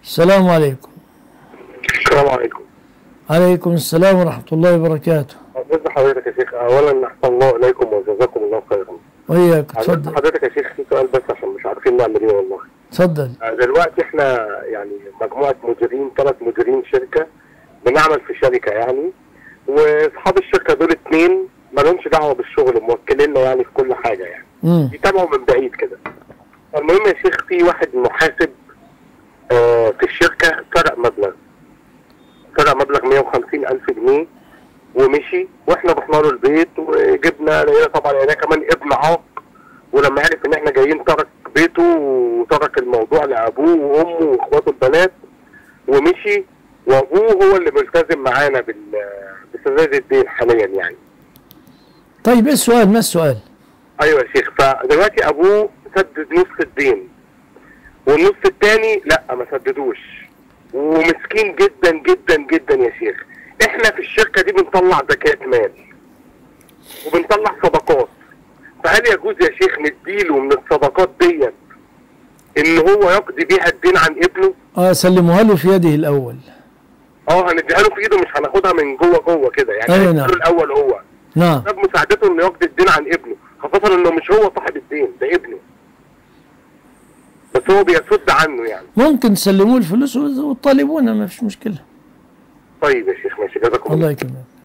السلام عليكم السلام عليكم عليكم السلام ورحمة الله وبركاته ازي حضرتك يا شيخ اولا احسن الله اليكم وجزاكم الله خيرا وإياك عايزين تفضل حضرتك يا شيخ في سؤال بس عشان مش عارفين نعمل ايه والله تفضل آه، دلوقتي احنا يعني مجموعه مديرين ثلاث مديرين شركه بنعمل في شركه يعني واصحاب الشركه دول اتنين ما لهمش دعوه بالشغل موكليننا يعني في كل حاجه يعني مم. يتابعوا من بعيد كده المهم يا شيخ في واحد محاسب آه، في الشركه سرق مبلغ سرق مبلغ 150 الف جنيه ومشي واحنا رحنا له البيت وجبنا لقينا طبعا لقينا كمان ابن عاق ولما عرف ان احنا جايين ترك بيته وترك الموضوع لابوه وامه واخواته البنات ومشي وابوه هو اللي ملتزم معانا بال بسداد الدين حاليا يعني طيب إيه السؤال ما السؤال ايوه يا شيخ فدلوقتي ابوه سدد نص الدين والنص التاني لا ما سددوش ومسكين جدا جدا جدا يا شيخ احنا في الشركه دي بنطلع زكاه مال وبنطلع صدقات فهل يجوز يا شيخ نديله من الصدقات ديت ان هو يقضي بيها الدين عن ابنه آه سلموها له في يده الأول اه هنديها له في ايده مش هناخدها من جوه جوه كده يعني أيوة هنديها له نعم. الاول هو نعم سبب مساعدته انه يقضي الدين عن ابنه خاصة انه مش هو صاحب الدين ده ابنه بس هو بيسد عنه يعني ممكن تسلموه الفلوس وتطالبونا ما فيش مشكلة طيب يا شيخ ماشي جزاكم الله الله يكرمك